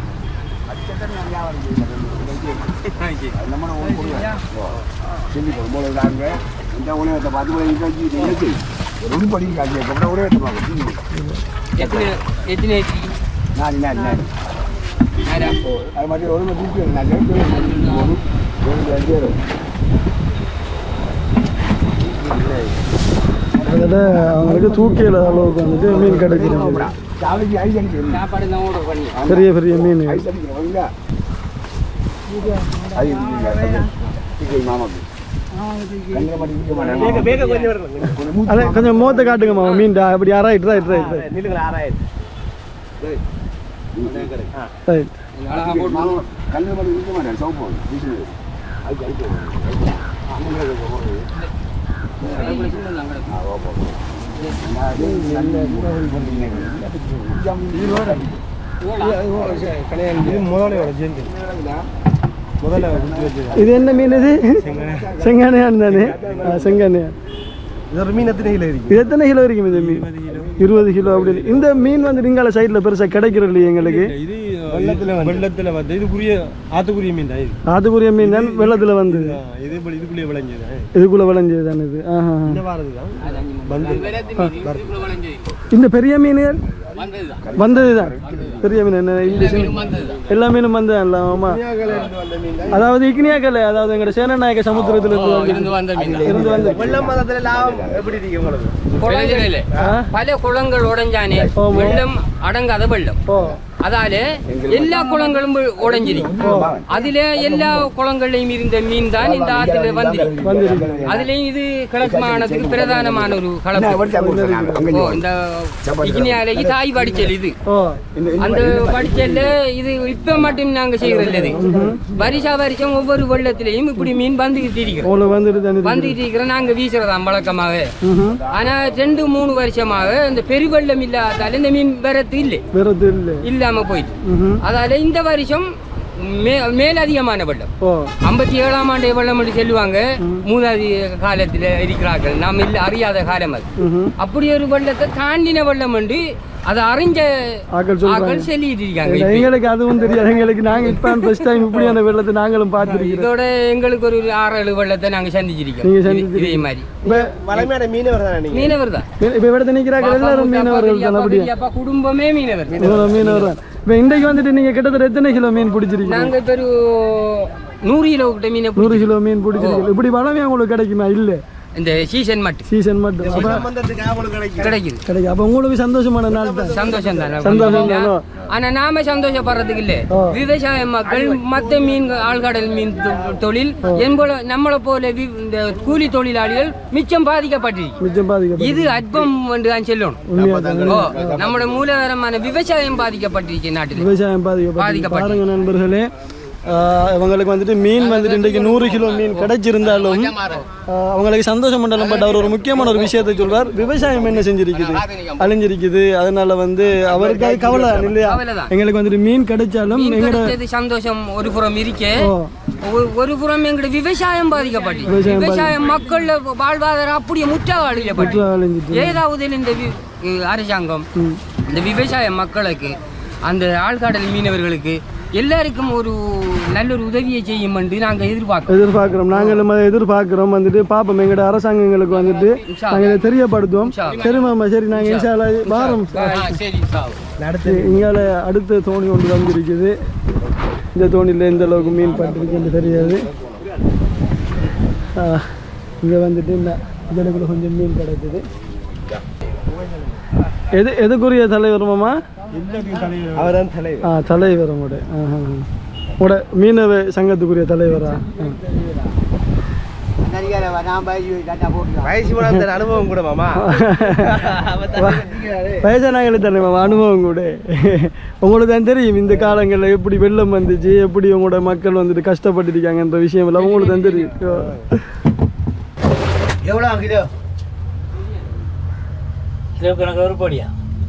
சொல்லி போல தாங்க இந்த உணவத்தை பார்த்து கூட இருக்கு இருக்கு ரொம்ப படிக்காது அப்புறம் உணவத்தை பார்க்க எத்தனை எத்தனை ஏற்றி நான் நான் நான் ஆரா அது மாதிரி ஒரு மணி நான் கேட்கிறேன் ஒரு ஒரு அஞ்சு அதில் அவங்களுக்கு தூக்கியில் அளவுக்கு வந்துட்டு மீன் கிடைக்கிறது சாலைக்கு ஐஸ் அடிக்கிறேன் சாப்பாடு தான் ஆர்டர் பண்ணி பெரிய பெரிய மீன் ஐஸ் அடிக்கிறேன் அது இருக்கு மாமாக்கு கண்ணில் மட்டும் இருக்க மாட்டேன் வேக கொஞ்சம் வரலாம் அதே கொஞ்சம் முகத்தை காட்டுங்க மாமா மீன் அப்படி ரைட் ரைட் ரைட் ரைட் நில்லுங்களா ஆறாயிரம் ரைட் அழகா போட்டு மாமா கண்ணில் மட்டும் இருக்க மாட்டேன் சோப்பு வீசுது அது அடிக்கிறேன் இது முதலையோட ஜெந்து முதல்ல இது என்ன மீன் இது செங்கானையான் தானே ஆ, செங்கானையான் இது ஒரு மீன் எத்தனை கிலோ இருக்கு இது எத்தனை கிலோ இருக்கும் இது மீன் இருபது கிலோ அப்படி இந்த மீன் வந்து நீங்கால சைடில் பெருசாக கிடைக்கிறது இல்லையா எங்களுக்கு இது வெள்ளத்துல வெள்ளத்துல வந்து இதுக்குரிய ஆத்துக்குரிய மீன் தான் இது ஆத்துக்குரிய மீன் தான் வெள்ளத்தில் வந்து ஆ, இது இப்படி இதுக்குள்ளே விளைஞ்சது இதுக்குள்ளே விளைஞ்சது தானே இது ஆஹா இந்த வாரது தான் வந்து இந்த பெரிய மீன்கள் வந்தது தான் பெரிய மீன் என்ன இந்த சின்ன எல்லா மீனும் வந்து ஆமா அதாவது இக்னியாக்கல்ல அதாவது எங்களோட சேனநாயக சமுத்திரத்துல இருந்து வந்து இருந்து வந்த மீன் இருந்து வந்து வெள்ளம் மதத்துல லாபம் எப்படி இருக்கு உங்களுக்கு குளங்களில் பல குளங்கள் உடைஞ்சானே வெள்ளம் அடங்காத வெள்ளம் ஓ அதால எல்லா குளங்களும் உடைஞ்சிருக்கு அதுல எல்லா குளங்கள்லயும் இருந்த மீன் தான் இந்த ஆத்துல வந்துருக்கு வந்திருக்கு அதுலயும் இது கிழக்கு மாகாணத்துக்கு பிரதானமான ஒரு கலப்பு ஓ இந்த இக்னியாலைக்கு தாய் படிச்சல் இது ஓ அந்த படிச்சல்ல இது இப்ப மட்டும் நாங்க செய்யறது இது வருஷா வருஷம் ஒவ்வொரு வெள்ளத்திலையும் இப்படி மீன் வந்துகிட்டு இருக்கிறோம் உங்களுக்கு வந்துட்டு தானே வந்துகிட்டு இருக்கிறோம் நாங்க வீசுறதாம் வழக்கமாக ம்ஹும். ஆனா ரெண்டு மூணு வருஷமாக இந்த பெருவெள்ளம் இல்லாதால இந்த மீன் வரத்து இல்லை வேற தெரியல இல்லாம போயிட்டு ம்ஹும். அதால இந்த வருஷம் மே மேலதிகமான வெள்ளம் ஓ ஐம்பத்தி ஏழாம் ஆண்டு வெள்ளம் என்று சொல்லுவாங்க மூதாதி காலத்துல இருக்கிறார்கள் நாம் இல்ல அறியாத காலம் அது ம்ஹும். அப்படி ஒரு வெள்ளத்தை தாண்டின வெள்ளம் என்று அதை அறிஞ்ச ஆக்கள் சொல்றாங்க ஆக்கள் சொல்லிட்டு இருக்காங்க இல்ல, இப்ப. எங்களுக்கு அதுவும் தெரியாது எங்களுக்கு நாங்க இப்ப ஃபர்ஸ்ட் டைம் இப்படியான வெள்ளத்தை நாங்களும் பார்த்துருக்கிறோம் இதோட எங்களுக்கு ஒரு ஆறு ஏழு வெள்ளத்தை நாங்க சந்திச்சிருக்கோம் நீங்க இது- சந்திச்சிருக்கீங்க. இதே மாதிரி இப்ப வளமையான மீனவர் தானே நீங்க மீனவர் தான் இப்ப இடத்த நிக்கிறாங்க எல்லாரும் மீனவர்கள் தான் அப்படியா பெரியப்பா குடும்பமே மீனவர் இவ்வளவு மீனவர் தான் இப்ப இன்றைக்கு வந்துட்டு நீங்க கிட்டத்தட்ட எத்தனை கிலோ மீன் பிடிச்சிருக்கீங்க நாங்க இப்ப ஒரு நூறு கிலோ கிட்ட மீனை பிடி- நூறு கிலோ மீன் பிடிச்சிருக்கீங்க இப்படி வளமே உங்களுக்கு கிடைக்குமா இல்ல இந்த சீசன் மட்டும் சீசன் மட்டும் அப்ப சம்பந்தத்துக்கு அவங்களுக்கு கிடைக்கும் கிடைக்குது கிடைக்கும் அப்ப உங்களுக்கு சந்தோஷமான நாள் தான் சந்தோஷம் தான் சந்தோஷம் தானோ? ஆனா நாம சந்தோஷப்படுறதுக்கு இல்ல ஓ. விவசாய மக்கள் மத்த மீன் ஆழ்கடல் மீன் தொ- தொழில் என்போல நம்மளை போல வி- இந்த கூலி தொழிலாளிகள் மிச்சம் பாதிக்கப்பட்டிருக்கு மிச்சம் பாதிக்கப்படும் இது அற்பம் என்று தான் சொல்லணும் உண்மையா தான் ஓ நம்மளோட மூலதனமான விவசாயம் பாதிக்கப்பட்டிருக்கு நாட்டில் விவசாயம் பாதிக்கப்பட்டு பாதிக்கப்பட்டு. பாருங்க நண்பர்களே ஆஹ் இவங்களுக்கு வந்துட்டு மீன் வந்துட்டு இன்றைக்கு நூறு கிலோ மீன் கிடைச்சிருந்தாலும் ஆஹ் அவங்களுக்கு சந்தோஷம் பண்ணலாம் பட் அவர் ஒரு முக்கியமான ஒரு விஷயத்தை சொல்றார் விவசாயம் என்ன செஞ்சிருக்குது அழிஞ்சிருக்குது அதனால வந்து அவருக்கு அது கவலை இல்லையா கவலைதான். எங்களுக்கு வந்துட்டு மீன் கிடைச்சாலும் மீன் எங்களோட கிடைச்சது சந்தோஷம் ஒரு புறம் இருக்கே ஓ, ஒரு- ஒரு புறம் எங்களோட விவசாயம் பாதிக்கப்பட்டு விவசாயம் விவசாய மக்கள் வாழ்வாதாரம் அப்படியே முற்றாக அழிக்கப்பட்டு அழிஞ்சிட்டு ஏதாவது இந்த வி- அஹ் அரசாங்கம் இந்த விவசாய மக்களுக்கு அந்த ஆழ்கடல் மீனவர்களுக்கு எல்லாருக்கும் ஒரு நல்ல ஒரு உதவியை செய்யும் என்று நாங்கள் எதிர்பார்க்கிறோம் எதிர்பார்க்கிறோம் நாங்களும் அதை எதிர்பார்க்கிறோம் வந்துட்டு பாப்போம் எங்கட அரசாங்கங்களுக்கு வந்துட்டு இன்ஷா நாங்கள் இதை தெரியப்படுத்துவோம் இன்ஷா சரி மாமா சரி நாங்கள் இன்ஷால்லா வாரம் ஆ, சரி சார் இங்கால அடுத்த தோணி ஒன்று வந்திருக்குது இந்த தோணியில் எந்த அளவுக்கு மீன் பட்டிருக்குன்னு தெரியாது இங்கே வந்துட்டு இந்த இதற்குள்ள கொஞ்சம் மீன் கிடைக்குது எது எதுக்குரிய தலைவர் மாமா அவர் தான் தலைவர் ஆ தலைவர் உங்களோட ஆஹா. உங்களோட மீனவ சங்கத்துக்குரிய தலைவரா ஆ. வயசு கூட அந்த அனுபவம் கூட மாமா வயசானாங்களே தானே மாமா அனுபவம் கூட உங்களுக்கு தான் தெரியும் இந்த காலங்களில் எப்படி வெள்ளம் வந்துச்சு எப்படி உங்களோட மக்கள் வந்துட்டு கஷ்டப்பட்டுருக்காங்கன்ற விஷயம் எல்லாம் உங்களுக்கு தான் தெரியும் எவ்வளோ கிலோ கிலோ கணக்கு ஒரு படியா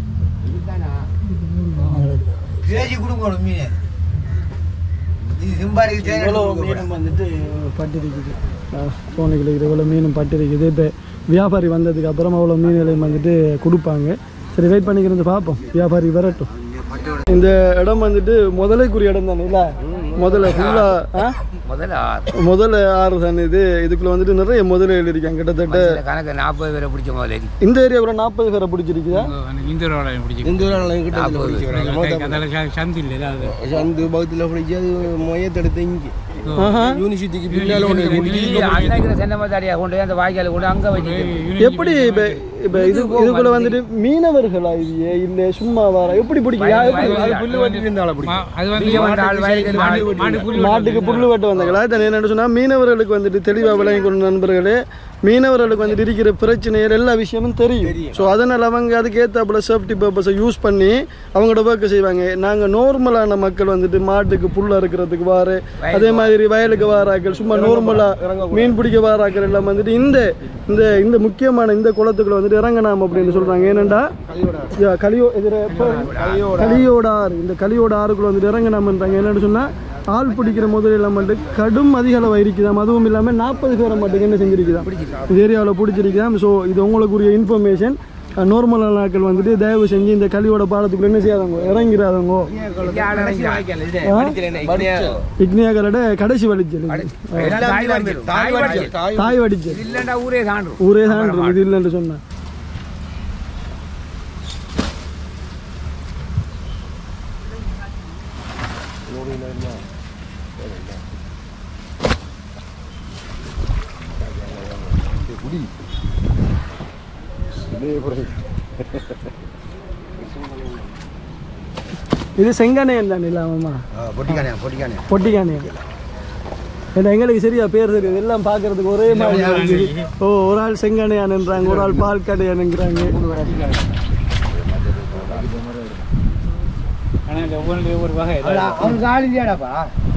கிரேஜி கொடுக்கணும் மீன் இது சிம்பாரிக்கு இவ்வளோ மீனும் வந்துட்டு பட்டிருக்குது சோனைகள் இவ்வளோ மீனும் பட்டிருக்குது இப்போ வியாபாரி வந்ததுக்கு அப்புறம் அவ்வளோ மீன்களையும் வந்துட்டு கொடுப்பாங்க சரி வெயிட் பண்ணிக்கிறது பார்ப்போம் வியாபாரி வரட்டும் இந்த இடம் வந்துட்டு முதலைக்குரிய இடம் தானே இல்லை முதல்ல ஃபுல்லாக முதல்ல முதல்ல ஆறு தான் இது இதுக்குள்ள வந்துட்டு நிறைய முதலைகள் இருக்காங்க கிட்டத்தட்ட கணக்கு நாற்பது பேரை பிடிச்ச முதல்ல இந்த ஏரியாவுல நாற்பது பேரை பிடிச்சிருக்குதா இந்த ரோட பிடிச்சி இந்த ஊரால கிட்ட சந்தி இல்லை அது அந்த பகுதியில் பிடிச்சி அது மையத்தெடுத்து இங்கே ஆஹா. யூனிவர்சிட்டிக்கு பின்னால ஒன்று அன்னைக்கு சென்னமத்தாடியா கொண்டு போய் அந்த வாய்க்கால கொண்டு அங்கே வச்சு எப்படி இப்ப இப்ப இது இதுக்குள்ள வந்துட்டு மீனவர்களா இது இல்ல சும்மா வர எப்படி பிடிக்கும் யா- எப்படி? புல்லு வட்டி இருந்தால பிடிக்கும் அது வந்து ஆள் வயலுக்கு மாடு புல்லு மாட்டுக்கு புல்லு வெட்ட வந்தாங்களா தன் என்ன சொன்னா மீனவர்களுக்கு வந்துட்டு தெளிவா விளங்கி கொண்ட நண்பர்களே மீனவர்களுக்கு வந்துட்டு இருக்கிற பிரச்சனைகள் எல்லா விஷயமும் தெரியும் ஸோ அதனால அவங்க அதுக்கு ஏத்தாப்புல சேஃப்டி பர்பஸை யூஸ் பண்ணி அவங்களோட ஒர்க் செய்வாங்க நாங்க நார்மலான மக்கள் வந்துட்டு மாட்டுக்கு புல் அறுக்கிறதுக்கு வார அதே மாதிரி வயலுக்கு வாராக்கள் சும்மா நார்மலா மீன் பிடிக்க வாராக்கள் எல்லாம் வந்துட்டு இந்த இந்த இந்த முக்கியமான இந்த குளத்துக்குள்ள வந்துட்டு இறங்கலாம் அப்படின்னு சொல்றாங்க ஏனண்டா யா, கலியோ எதிர கலியோட ஆறு இந்த கலியோட ஆறுக்குள்ள வந்துட்டு இறங்கலாம்ன்றாங்க என்னன்னு சொன்னா ஆள் பிடிக்கிற முதலெல்லாம் மட்டும் கடும் அதிக அளவு இருக்குதாம் அதுவும் இல்லாமல் நாற்பது பேரை மட்டும் என்ன செஞ்சிருக்குதாம் இந்த ஏரியாவில் பிடிச்சிருக்குதாம் ஸோ இது உங்களுக்குரிய இன்ஃபர்மேஷன் நார்மலான நாட்கள் வந்துட்டு தயவு செஞ்சு இந்த கலியோட பாலத்துக்குள்ள என்ன செய்யாதவங்க இறங்கிறாதவங்க இக்னியாகரோட கடைசி வலிச்சல் இது. தாய் வடிச்சல் இல்லைண்டா ஊரே தாண்டும் ஊரே தான் இது இல்லைன்னு சொன்னேன் இது செங்கானையன் தானே இல்லாமமா பொட்டிக்கானே பொட்டிக்கானே பொட்டிக்கானையன் ஏன்னா எங்களுக்கு சரியா பேர் தெரியுது எல்லாம் பார்க்கறதுக்கு ஒரே மாதிரி இருக்குது ஓ ஒரு ஆள் செங்கானையான்ன்றாங்க ஒரு ஆள் பால் கடையானுங்கிறாங்க ஆனால் ஒவ்வொன்றிலையும் ஒரு வகை அவனுக்கு ஆள் இல்லையாடாப்பா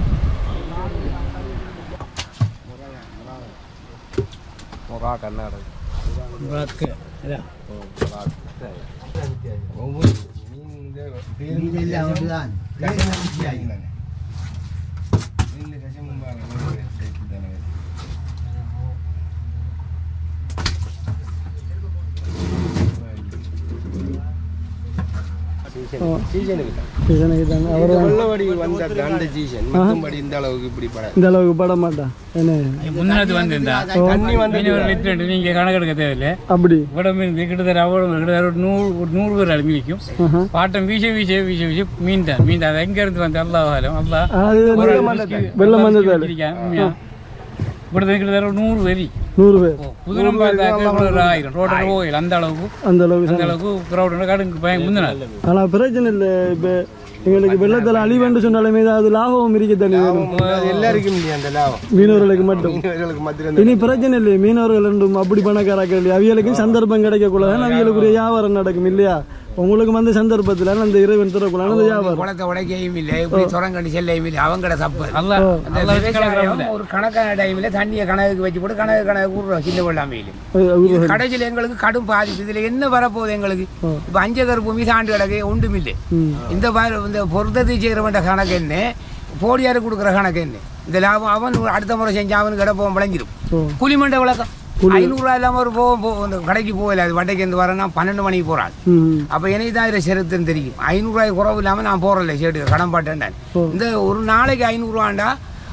சீசனுக்கு தானே அவர் வெள்ளவடி வந்த அந்த சீசன் மத்தபடி இந்த அளவுக்கு இப்படி பட இந்த அளவுக்கு பட மாட்டான் என்ன முன்னாடி வந்து இந்த தண்ணி வந்து லிட்டர் நீங்கள் கணக்கெடுக்க தேவையில்லை அப்படி இவ்வளோ மீன் கிட்டத்தட்ட அவ்வளோ கிட்டத்தட்ட ஒரு நூறு ஒரு நூறு பேர் அளவு மீனிக்கும் ஆஹா. பாட்டம் வீச வீச வீச வீச மீன் தான் மீன் தான் அது எங்கேருந்து வந்து அல்லா காலம் அல்லா அது வந்து வெள்ளம் வந்ததால இவ்வளோ கிட்டத்தட்ட ஒரு நூறு வெறி நூறு பேர் புதுரம் பார்த்தாக்க இவ்வளோ ஒரு ஆயிரம் ரோட்டில் போகல அந்த அளவுக்கு அந்த அளவுக்கு அந்த அளவுக்கு க்ரௌடு கடுங்கு பயம் முந்தினாள் ஆனா பிரச்சனை இல்லை இப்போ எங்களுக்கு வெள்ளத்தில் அழிவென்று சொன்னாலுமே அது லாபமும் இருக்க தானே வேணும் எல்லாருக்கும் இல்லையா அந்த லாபம் மீனவர்களுக்கு மட்டும் மீனவர்களுக்கு மத்தியில் இனி பிரச்சனை இல்லை மீனவர்கள் ரெண்டும் அப்படி பணக்காராக்கள் இல்லையா அவியலுக்கும் சந்தர்ப்பம் கிடைக்கக்கூடாது அவியலுக்குரிய வியாபாரம் நடக்கும் இல்லையா உங்களுக்கு வந்து சந்தர்ப்பத்தில் அந்த இறைவன் திறக்கூடாது அந்த வியாபாரம் குளத்தை உடைக்கையும் இல்லை இப்படி சுரங்கடி செல்லையும் இல்லை அவங்கட தப்பு அல்லா அந்த விவசாயம் ஒரு கணக்கான டைம்ல தண்ணியை கணக்கு வச்சு போட்டு கணக்கு கணக்கு விடுறோம் சின்ன வெள்ளாமையிலும் அது- கடைசியில் எங்களுக்கு கடும் பாதிப்பு இதுல என்ன வரப்போகுது எங்களுக்கு இப்ப அஞ்சகர் பூமி சாண்டு கிடக்கு ஒன்றுமில்லை ம். இந்த பாரு- இந்த பொருத்தத்தை செய்கிறவன் கணக்கு என்ன போடியாரு கொடுக்குற கணக்கு என்ன இந்த லாபம் அவன் அடுத்த முறை செஞ்சு அவனுக்கு இடப்பவன் விளைஞ்சிரும் ஓ. குழிமண்டை விளக்கம் ஐநூறுரூவா இல்லாமல் ஒரு போ போ- இந்த கடைக்கு போகல அது வட்டைக்கு இருந்து வரேன்னா பன்னெண்டு மணிக்கு போகிறாள் ம் அப்போ எனக்கு தான் இதில் செலுத்துன்னு தெரியும் ஐநூறுரூவாய் குறவு இல்லாமல் நான் போகிறதில்ல ஷேடு கடன் பாட்டேன் ஓ. இந்த ஒரு நாளைக்கு ஐநூறுரூவாண்டா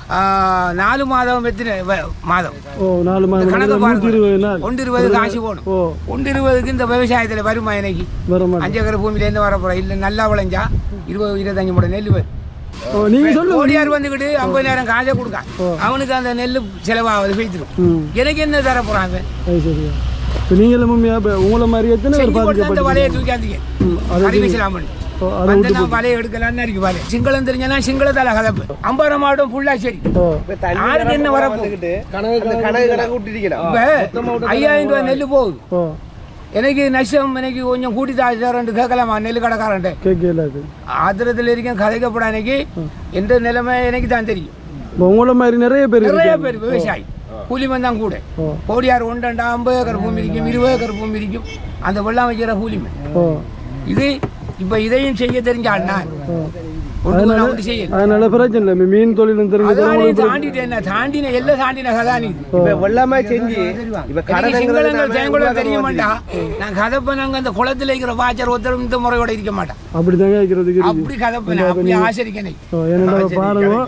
நாலு மாதம் எத்தனை வ- மாதம் ஓ நாலு இந்த மாதம் கணக்கு நூற்றி இருபது நாள் ஒன்று இருபது காசு போகணும் ஓ ஒன்று இருபதுக்கு இந்த விவசாயத்தில் வருமா எனக்கு வர மாட்டேன் அஞ்சு ஏக்கர் பூமியிலேருந்து வர போகிறேன் இல்லை நல்லா விளைஞ்சா இருபது இருபத்தஞ்சு மூட நெல் வரும் ஓ நீங்கள் சொல்லுங்க கோடியார் வந்துக்கிட்டு ஐம்பதாயிரம் காசை கொடுக்க அவனுக்கு அந்த நெல் செலவாகுது வைத்திரும் ம் எனக்கு என்ன தர போகிறாங்க அது சரியா இப்போ நீங்களும் உண்மையா இப்போ உங்களை மாதிரி எத்தனை பேர் செஞ்சு போட்டு அந்த பாதிக்கப்பட்டு வலையை தூக்காதீங்க ம் அதை கறி வீசலாம் பண்ணி ஓ அதை வந்து விட்டு நான் வலையை எடுக்கலாம்னு இருக்கு வலை சிங்களம் தெரிஞ்சனா சிங்களத்தால கலப்பு அம்பாரம் மாவட்டம் ஃபுல்லா சரி ஓ யாருக்கு என்ன வரப்போ கணக்கு கணக்கு கணக்கு விட்டுருக்கலாம் இப்ப ஐயாயிரம் ரூபாய் நெல் போகுது ஓ எனக்கு நஷ்டம் எனக்கு கொஞ்சம் கூட்டி தாண்டு கேட்கலாமா நெல் கடைக்காரன்ட்டு கேட்கல அது ஆத்திரத்தில் இருக்கேன் கதைக்கப்பட எனக்கு எந்த நிலைமை எனக்கு தான் தெரியும் இப்போ உங்களை மாதிரி நிறைய பேர் நிறைய இருக்காங்க. பேர் விவசாயி கூலிமன் தான் கூட ஓ கோடியார் ஒன்றண்டா ஐம்பது ஏக்கர் பூமி இருக்கும் இருபது ஏக்கர் பூமி இருக்கும் அந்த வெள்ளம் வைக்கிற கூலிமன் ஓ இது இப்ப இதையும் செய்ய தெரிஞ்சாள் நான் ஓ ஒன்று நான் ஒன்று செய்யல அதனால பிரச்சனை இல்லை இப்போ மீன் தொழிலும் தெரிஞ்சது அதான் நீ உங்களுக்கு தாண்டிட்டு என்ன தாண்டின எல்லாம் தாண்டின கதா நீ இப்ப வெள்ளாமை செஞ்சு இப்ப எனக்கு சிங்களங்கள் கடன் தேங்குளம் தெரிய மாட்டா நான் கதப்ப நாங்க அந்த குளத்துல இருக்கிற வாச்சர் ஒருத்தரும் இந்த முறையோட இருக்க மாட்டான் அப்படி தாங்க வைக்கிறதுக்கு இருக்கு அப்படி கதப்ப நான் அப்படி ஆசரிக்கணும் ஓ என்னடா பாருங்க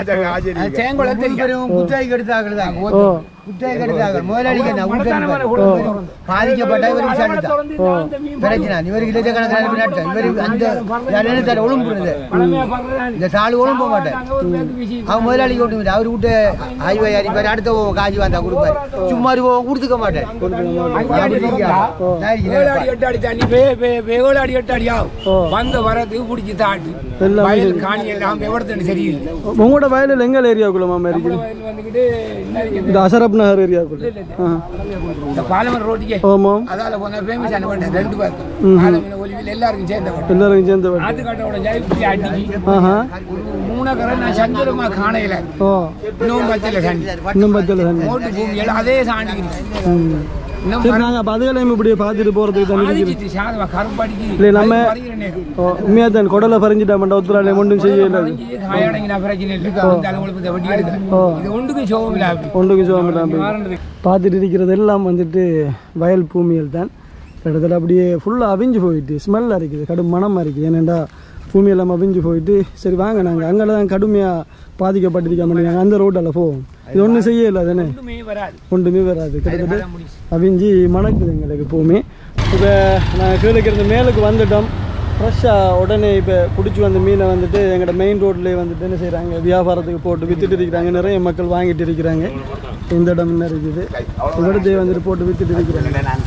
தேங்குளம் தெரியும் குத்தாய்க்கு எடுத்தார்கள் தான் ஓ குத்தாய்க்கு எடுத்தார்கள் முதலாளிக்கு என்ன மடத்தான மரம் உட்கார்ந்து கூட திறந்து. பாதிக்கப்பட்ட இவருக்கு சாணி தான் திறந்து நான் இந்த மீன் பிரச்சனை இவருக்கு லட்சக்கணக்கான நாட்கள் இவருக்கு அந்த நினைத்தாரு ஒழுங்குறது பழமையா பார்க்கறதா இந்த தாள் ஒழுங்கு போக மாட்டேன் நாங்க ஒரு பேருக்கு வீசி அவன் முதலாளிக்கு ஒன்றும் இல்லை அவர் விட்டு ஹைவே அடிப்பார் அடுத்த காஜி வந்தா கொடுப்பாரு சும்மா போவோம் கொடுத்துக்க மாட்டேன் அப்படி இருக்கியா? நாளைக்கு ஏழு அடி எட்டு அடி தண்ணி வே வே ஏழு அடி எட்டு அடி ஆகும் ஓ. வந்த வரது பிடிச்சி தாட்டு எல்லாம் வயல் காணி எல்லாம் எவ்வளவு சரியில்லை உங்களோட வயலில் எங்கள் ஏரியாவுக்குள்ள மாமா இருக்குது வயல் வந்துக்கிட்டு என்ன இருக்கு? இந்த அசரப் நகர் ஏரியாவுக்குள்ள ஆ இந்த பாலமர் ரோட்டுக்கே ஆமாம் அதால போனா ஃபேமஸ் ஆன வேண்டாம் ரெண்டு பேருக்கு பாலமீன ஒலிவில் எல்லாருக்கும் சேர்ந்த வேண்டாம் எல்லாரும் சேர்ந்து வட்டி ஆத்துக்காட்டோட ஜெயபுரி அடிக்கி ஆஹா ஒரு மூணக்கரை நான் சந்திரமா காணையில ஓ இன்னும் பச்சையில் சாண்டி இன்னும் பத்தல தண்ணி மோட்டு பூமியில் அதே சாண்டி ம். இன்னும் சரி நாங்கள் அப்போ அதுகளையும் இப்படி பார்த்துட்டு போகிறதுக்கு தண்ணி இருக்குது பாதிச்சிட்டு சாதமா கருப்பாடிக்கு இல்லை நம்ம வருகிற நேரம் ஓ உண்மையாக தான் குடலை பறிஞ்சிட்டாமண்டா ஒத்துறாலே ஒன்றும் செய்ய இல்லாது காயடங்கி நான் பிரச்சனை இல்லை அந்த அளவுக்கு இந்த வட்டி எடுக்கிறேன் ஓ. இது ஒன்றுக்கு சோகம் இல்லை ஒன்றுக்கு சோகமில்லாம பார்த்துட்டு இருக்கிறது எல்லாம் வந்துட்டு வயல் பூமியில் தான் கிட்டத்தட்ட அப்படியே ஃபுல்லாக அவிஞ்சு போயிட்டு ஸ்மெல்லாக இருக்குது கடும் மனமாக இருக்குது ஏனெண்டா பூமி எல்லாம் அவிஞ்சு போயிட்டு சரி வாங்க நாங்கள் அங்கே தான் கடுமையாக பாதிக்கப்பட்டிருக்காம நாங்கள் அந்த ரோட்டில் போவோம் இது ஒன்றும் செய்ய இல்லை தானே ஒன்றுமே வராது ஒன்றுமே வராது கிட்டத்தட்ட அதான் முடிச்சு. அவிஞ்சு மணக்குது எங்களுக்கு பூமி இப்போ நாங்கள் கீழே இருந்து மேலுக்கு வந்துட்டோம் ஃப்ரெஷ்ஷாக உடனே இப்போ பிடிச்சி வந்த மீனை வந்துட்டு எங்களோட மெயின் ரோட்லேயே வந்துட்டு என்ன செய்கிறாங்க வியாபாரத்துக்கு போட்டு வித்துட்டு இருக்கிறாங்க நிறைய மக்கள் வாங்கிட்டு இருக்கிறாங்க இந்த இடம் என்ன இருக்குது இവിടത്തെ வந்துட்டு போட்டு வித்துட்டு இருக்கிறாங்க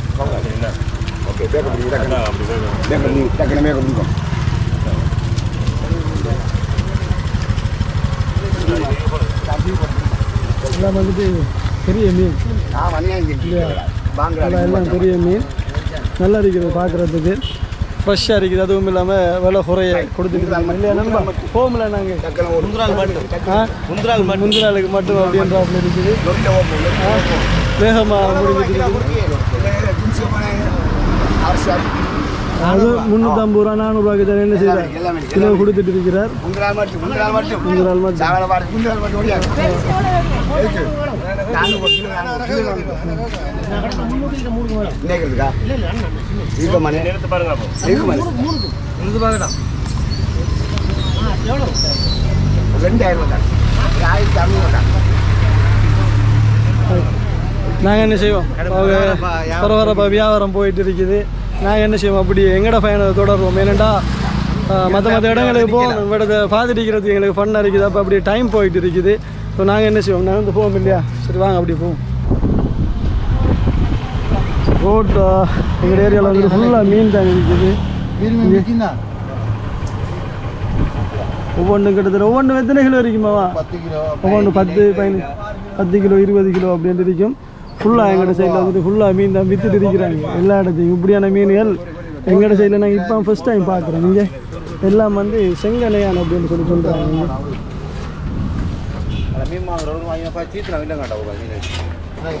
எல்லாம் வந்துட்டு பெரிய மீன் இல்லையா? அதெல்லாம் எல்லாம் பெரிய மீன் நல்லா இருக்குது பார்க்குறதுக்கு ஃப்ரெஷ்ஷாக இருக்குது அதுவும் இல்லாமல் விலை குறைய கொடுத்துட்டு இருக்காங்க. இல்லையா நண்பா போகல நாங்கள் முந்திரால் மட்டும் ஆ முந்திரால் மட்டும் முந்திராளுக்கு மட்டும் அப்படின்றாப்புல இருக்குது ஆ, வேகமாக முடிஞ்சிட்டு இருக்குது அது முந்நூற்றம்பது ரூபா நானூறுரூவாக்கு தான் என்ன செய்கிறார் கிலோ கொடுத்துட்டு இருக்கிறார் முந்திரால் மட்டும் நாங்கள் என்ன செய்வோம் அவங்க பரபரப்பாக வியாபாரம் போயிட்டு இருக்குது நாங்கள் என்ன செய்வோம் அப்படி எங்கட பயணத்தை தொடருவோம் ஏனெண்டா மற்ற மற்ற இடங்களுக்கு போகணும் இവിടത്തെ பார்த்துட்டு எங்களுக்கு ஃபன்னாக இருக்குது அப்போ அப்படி டைம் போயிட்டு இருக்குது ஸோ நாங்கள் என்ன செய்வோம் நடந்து போவோம் இல்லையா சரி வாங்க அப்படி போவோம் ரோட் எங்கள் ஏரியாவில் வந்து ஃபுல்லாக மீன் தான் இருக்குது ஒவ்வொன்றும் கிட்டத்தட்ட ஒவ்வொன்றும் எத்தனை கிலோ இருக்குமாவா ஒவ்வொன்று பத்து பதினஞ்சு பத்து கிலோ இருபது கிலோ அப்படின்ட்டு இருக்கும் ஃபுல்லாக எங்களோட சைடில் வந்துட்டு ஃபுல்லாக மீன் தான் வித்துட்டு இருக்கிறாங்க எல்லா இடத்தையும் இப்படியான மீன்கள் எங்களோட சைடில் நாங்கள் இப்போ ஃபர்ஸ்ட் டைம் பார்க்குறோம் இங்கே எல்லாம் வந்து செங்கனையான் அப்படின்னு சொல்லி சொல்கிறாங்க மீன் வாங்குறவங்க வாங்கி சீத்துல இல்லை காட்டா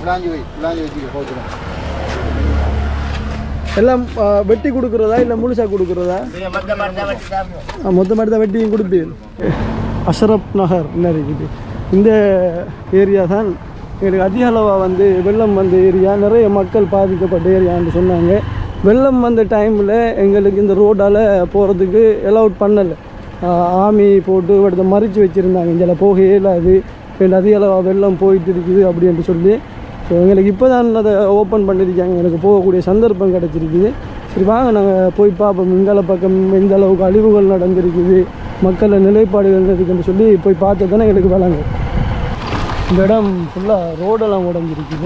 எல்லாம் ஆ, வெட்டி கொடுக்குறதா இல்லை முழுசாக கொடுக்குறதா மொத்தமாக தான் வெட்டியும் கொடுப்பீர் அஷரப் நகர் என்ன இருக்குது இந்த ஏரியா தான் எங்களுக்கு அதிக அளவாக வந்து வெள்ளம் வந்த ஏரியா நிறைய மக்கள் பாதிக்கப்பட்ட ஏரியான்னு சொன்னாங்க வெள்ளம் வந்த டைமில் எங்களுக்கு இந்த ரோடால் போகிறதுக்கு அலவுட் பண்ணலை ஆமி போட்டு இடத்த மறித்து வச்சுருந்தாங்க இங்கே போகவே இல்லாது ரெண்டு அதிக அளவாக வெள்ளம் போயிட்டு இருக்குது அப்படின்ட்டு சொல்லி ஸோ எங்களுக்கு இப்போ தான் அதை ஓப்பன் பண்ணியிருக்காங்க எனக்கு போகக்கூடிய சந்தர்ப்பம் கிடச்சிருக்குது சரி வாங்க நாங்கள் போய் பார்ப்போம் இங்கால பக்கம் எந்த அளவுக்கு அழிவுகள் நடந்திருக்குது மக்கள் நிலைப்பாடுகள் இருக்குன்னு சொல்லி போய் பார்த்து தானே எங்களுக்கு வழங்கும் இந்த இடம் ஃபுல்லாக ரோடெல்லாம் உடஞ்சிருக்குது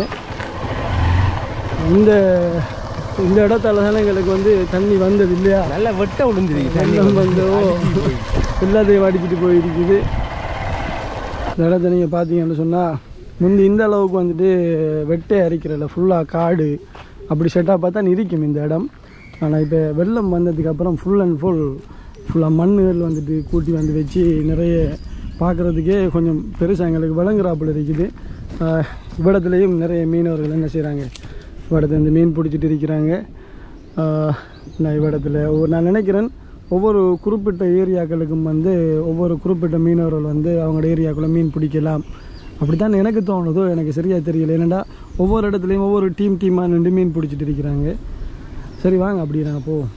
இந்த இந்த இடத்தால தானே எங்களுக்கு வந்து தண்ணி வந்தது இல்லையா நல்ல வெட்ட விழுந்துருக்கு வெள்ளம் வந்தோ எல்லாத்தையும் அடிச்சிட்டு போயிருக்குது இந்த இடத்த நீங்கள் பார்த்தீங்கன்னு சொன்னால் முந்தி இந்த அளவுக்கு வந்துட்டு வெட்டை அரிக்கிறல ஃபுல்லாக காடு அப்படி செட்டாக பார்த்தா இருக்கும் இந்த இடம் ஆனால் இப்போ வெள்ளம் வந்ததுக்கு அப்புறம் ஃபுல் அண்ட் ஃபுல் ஃபுல்லாக மண்ணுகள் வந்துட்டு கூட்டி வந்து வச்சு நிறைய பார்க்குறதுக்கே கொஞ்சம் பெருசாக எங்களுக்கு விளங்குறாப்புல இருக்குது ஆஹ் இவ்விடத்துலேயும் நிறைய மீனவர்கள் என்ன செய்கிறாங்க இவ்விடத்துல இந்த மீன் பிடிச்சிட்டு இருக்கிறாங்க ஆஹ் நான் இவ்விடத்தில் ஒவ்வொரு நான் நினைக்கிறேன் ஒவ்வொரு குறிப்பிட்ட ஏரியாக்களுக்கும் வந்து ஒவ்வொரு குறிப்பிட்ட மீனவர்கள் வந்து அவங்களோட ஏரியாக்குள்ளே மீன் பிடிக்கலாம் அப்படி தான் எனக்கு தோணுதோ எனக்கு சரியாக தெரியல ஏன்னா ஒவ்வொரு இடத்துலையும் ஒவ்வொரு டீம் டீமாக நின்று மீன் பிடிச்சிட்டு இருக்கிறாங்க சரி வாங்க அப்படி நாங்கள் போவோம்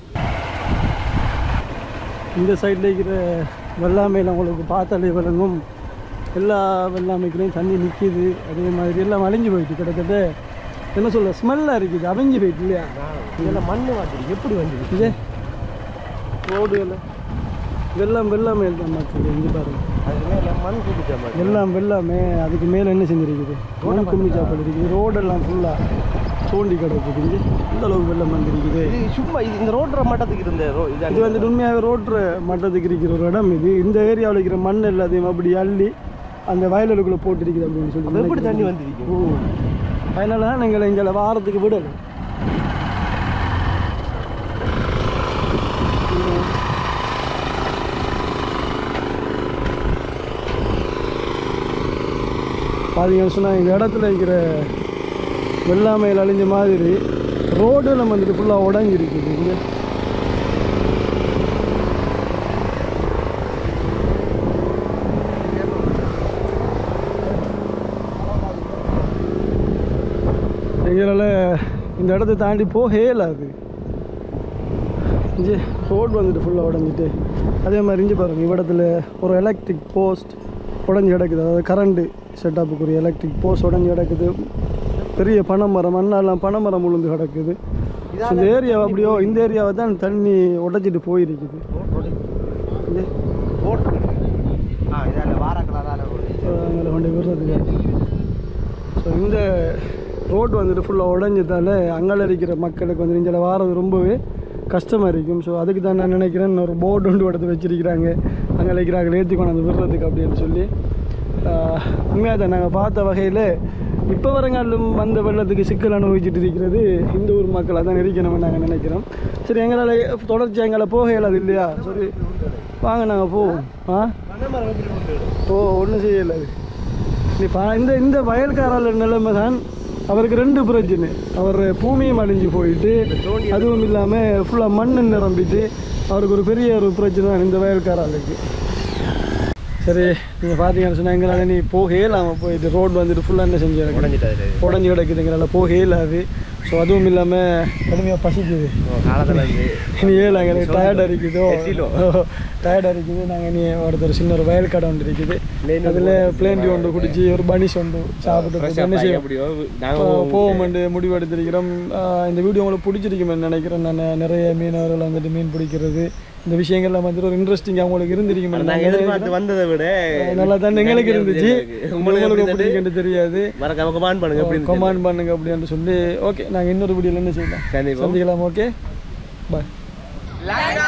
இந்த சைடில் இருக்கிற வெள்ளாமையில் உங்களுக்கு பார்த்தாலே விளங்கும் எல்லா வெள்ளாமைக்குலையும் தண்ணி நிற்கிது அதே மாதிரி எல்லாம் அழிஞ்சு போயிட்டு கிட்டத்தட்ட என்ன சொல்ல ஸ்மெல்லாக இருக்குது அவிஞ்சு போயிட்டு இல்லையா இதெல்லாம் மண்ணு வாட்டி எப்படி வந்து இதே ரோடு எல்லாம் வெள்ளம் வெள்ளாமை தான் மக்கள் இங்கே பாருங்க அது மேல மண் குடிச்ச மாதிரி எல்லாம் வெள்ளாமே அதுக்கு மேலே என்ன செஞ்சிருக்குது மண் கும்மி சாப்பாடு இருக்குது ரோடெல்லாம் ஃபுல்லாக தோண்டி கிடக்குது இங்கே இந்த அளவுக்கு வெள்ளம் வந்துருக்குது இது சும்மா இது இந்த ரோட்ற மட்டத்துக்கு இருந்த ரோ இது இது வந்துட்டு உண்மையாக ரோட்ரு மட்டத்துக்கு இருக்கிற ஒரு இடம் இது இந்த ஏரியாவில் இருக்கிற மண் எல்லாத்தையும் அப்படி அள்ளி அந்த வயலுக்குள்ளே போட்டிருக்குது அப்படின்னு சொல்லி எப்படி தண்ணி வந்துருக்கு ஓ அதனால தான் எங்களை எங்களை வாரத்துக்கு விடலை பார்த்தீங்கன்னு சொன்னால் இந்த இடத்துல இருக்கிற வெள்ளாமையில் அழிஞ்ச மாதிரி ரோடு நம்ம வந்துட்டு ஃபுல்லாக உடஞ்சிருக்குது இங்கே எங்களால் இந்த இடத்த தாண்டி போகவே இல்லாது இங்கே ரோடு வந்துட்டு ஃபுல்லாக உடஞ்சிட்டு அதே மாதிரி இங்கே பாருங்க இவ்விடத்துல ஒரு எலக்ட்ரிக் போஸ்ட் உடஞ்சி கிடக்குது அதாவது கரண்ட்டு செட்டப்புக்குரிய எலக்ட்ரிக் போஸ்ட் உடஞ்சி கிடக்குது பெரிய பனைமரம் மண்ணெல்லாம் பனைமரம் உளுந்து கிடக்குது So, இந்த ஏரியாவை அப்படியோ இந்த ஏரியாவை தான் தண்ணி உடைச்சிட்டு போயிருக்குது இங்கே ஆ இதால வாரக்கலாதால அங்கே கொண்டு விடுறதுக்கு ஸோ இந்த ரோடு வந்துட்டு ஃபுல்லாக உடஞ்சதால அங்கால இருக்கிற மக்களுக்கு வந்து இங்கே வாரது ரொம்பவே கஷ்டமாக இருக்கும் ஸோ அதுக்கு தான் நான் நினைக்கிறேன் ஒரு போர்டு ஒன்று எடுத்து வச்சிருக்கிறாங்க அங்கே இருக்கிறாங்க ஏற்றி கொண்டாந்து விடுறதுக்கு அப்படின்னு சொல்லி உண்மையாக தான் நாங்கள் பார்த்த வகையில் இப்போ வரங்காலும் வந்த வெள்ளத்துக்கு சிக்கல் அனுபவிச்சுட்டு இருக்கிறது இந்த ஊர் மக்களாக தான் இருக்கணும்னு நாங்கள் நினைக்கிறோம் சரி எங்களால் தொடர்ச்சி எங்களை போக இயலாது இல்லையா சரி வாங்க நாங்கள் போவோம் ஆ ஓ ஒன்றும் செய்யலை நீ பா இந்த இந்த வயல்காரால நிலைமை தான் அவருக்கு ரெண்டு பிரச்சனை அவர் பூமியும் அழிஞ்சு போயிட்டு அதுவும் இல்லாமல் ஃபுல்லாக மண் நிரம்பிட்டு அவருக்கு ஒரு பெரிய ஒரு பிரச்சனை தான் இந்த வயல்காராளுக்கு சரி நீங்கள் பார்த்தீங்கன்னு சொன்னால் எங்களால் நீ போகவே இல்லாமல் போயிட்டு ரோடு வந்துட்டு ஃபுல்லாக என்ன செஞ்சு உடஞ்சிட்டாரு உடஞ்சி கிடக்குது எங்களால் போகவே இல்லாது ஸோ அதுவும் இல்லாமல் கடுமையாக பசிக்குது காலத்தில் வந்து இனி ஏழு எங்களுக்கு டயர்டாக இருக்குதோ எசிலோ. டயர்டாக இருக்குது நாங்கள் இனி ஒருத்தர் சின்ன ஒரு வயல் கடை ஒன்று இருக்குது அதில் பிளேண்டி ஒன்று குடிச்சு ஒரு பனிஷ் ஒன்று சாப்பிட்டு என்ன செய்யும் போவோம்ண்டு முடிவு எடுத்திருக்கிறோம் ஆஹ் இந்த வீடியோ உங்களுக்கு பிடிச்சிருக்குமென்னு நினைக்கிறேன் நான் நிறைய மீனவர்கள் வந்துட்டு மீன் பிடிக்கிறது இந்த விஷயங்கள்லாம் வந்துட்டு ஒரு இன்ட்ரெஸ்டிங்காக உங்களுக்கு இருந்திருக்குமென்னு நாங்கள் எதிர்பார்த்து வந்ததை விட நல்லா தான் எங்களுக்கு இருந்துச்சு உங்களுக்கு உங்களுக்கு எப்படி பிடிக்குன்னு தெரியாது மறக்காம கமெண்ட் பண்ணுங்க எப்படி இருந்துச்சு? கமெண்ட் பண்ணுங்க அப்படின்னு சொல்லி ஓகே நாங்கள் இன்னொரு வீடியோவில் என்ன செய்யலாம் கண்டிப்பா சந்திக்கலாம் ஓகே பாய் லைக்